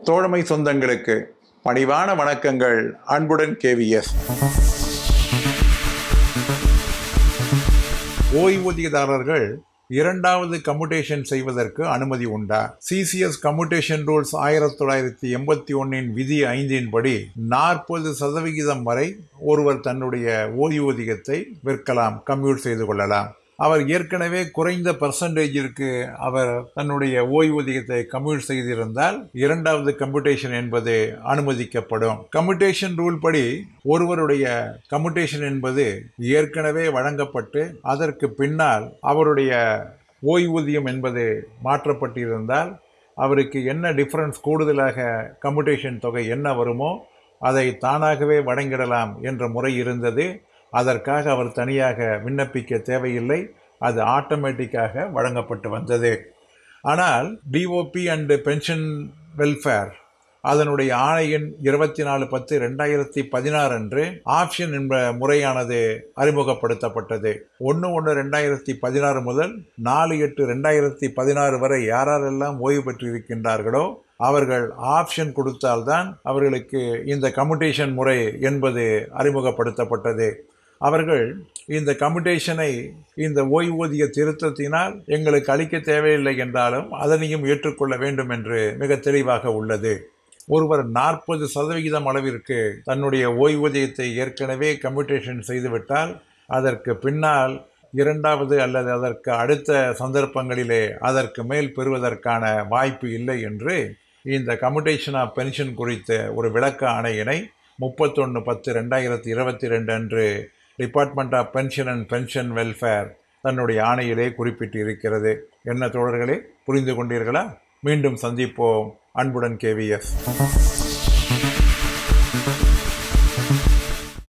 தோழமை சொந்தங்களுக்கு பணிவான வணக்கங்கள் அன்புடன் கேவிஎஸ் ஓய்வூதியதாரர்கள் இரண்டாவது கம்யூட்டேஷன் செய்வதற்கு அனுமதி உண்டா சிசிஎஸ் கம்யூட்டேஷன் ரூல்ஸ் ஆயிரத்தி தொள்ளாயிரத்தி எண்பத்தி ஒன்னின் விதி ஐந்தின் படி நாற்பது சதவிகிதம் வரை ஒருவர் தன்னுடைய ஓய்வூதியத்தை விற்கலாம் கம்யூட் செய்து கொள்ளலாம் அவர் ஏற்கனவே குறைந்த பர்சன்டேஜிற்கு அவர் தன்னுடைய ஓய்வூதியத்தை கம்யூட் செய்திருந்தால் இரண்டாவது கம்யூட்டேஷன் என்பது அனுமதிக்கப்படும் கம்யூட்டேஷன் ரூல் படி ஒருவருடைய கம்யூட்டேஷன் என்பது ஏற்கனவே வழங்கப்பட்டு அதற்கு பின்னால் அவருடைய ஓய்வூதியம் என்பது மாற்றப்பட்டிருந்தால் அவருக்கு என்ன டிஃபரன்ஸ் கூடுதலாக கம்யூட்டேஷன் தொகை என்ன வருமோ அதை தானாகவே வழங்கிடலாம் என்ற முறை இருந்தது அதற்காக அவர் தனியாக விண்ணப்பிக்க தேவையில்லை அது ஆட்டோமேட்டிக்காக வழங்கப்பட்டு வந்தது ஆனால் டிஓபி அண்டு பென்ஷன் வெல்ஃபேர் அதனுடைய ஆணை எண் இருபத்தி நாலு பத்து ரெண்டாயிரத்தி பதினாறு அன்று ஆப்ஷன் என்ற முறையானது அறிமுகப்படுத்தப்பட்டது ஒன்று ஒன்று ரெண்டாயிரத்தி பதினாறு முதல் நாலு எட்டு ரெண்டாயிரத்தி பதினாறு வரை யாரெல்லாம் ஓய்வு பெற்றிருக்கின்றார்களோ அவர்கள் ஆப்ஷன் கொடுத்தால்தான் அவர்களுக்கு இந்த கம்யூட்டேஷன் முறை என்பது அறிமுகப்படுத்தப்பட்டது அவர்கள் இந்த கம்யூட்டேஷனை இந்த ஓய்வூதிய திருத்தத்தினால் எங்களுக்கு அளிக்க தேவையில்லை என்றாலும் அதனையும் ஏற்றுக்கொள்ள வேண்டும் என்று மிக தெளிவாக உள்ளது ஒருவர் நாற்பது சதவிகிதம் அளவிற்கு தன்னுடைய ஓய்வூதியத்தை ஏற்கனவே கம்யூட்டேஷன் செய்துவிட்டால் அதற்கு பின்னால் இரண்டாவது அல்லது அதற்கு அடுத்த சந்தர்ப்பங்களிலே அதற்கு மேல் பெறுவதற்கான வாய்ப்பு இல்லை என்று இந்த கம்யூட்டேஷன் ஆஃப் பென்ஷன் குறித்த ஒரு விளக்க ஆணையினை முப்பத்தொன்று பத்து ரெண்டாயிரத்தி இருபத்தி ரெண்டு அன்று department of pension and pension welfare தன்னுடைய ஆணையிலே குறிப்பிட்டு இருக்கிறது என்ன தோழர்களே புரிந்து கொண்டீர்களா மீண்டும் சந்திப்போம் அன்புடன் கேவிஎஸ்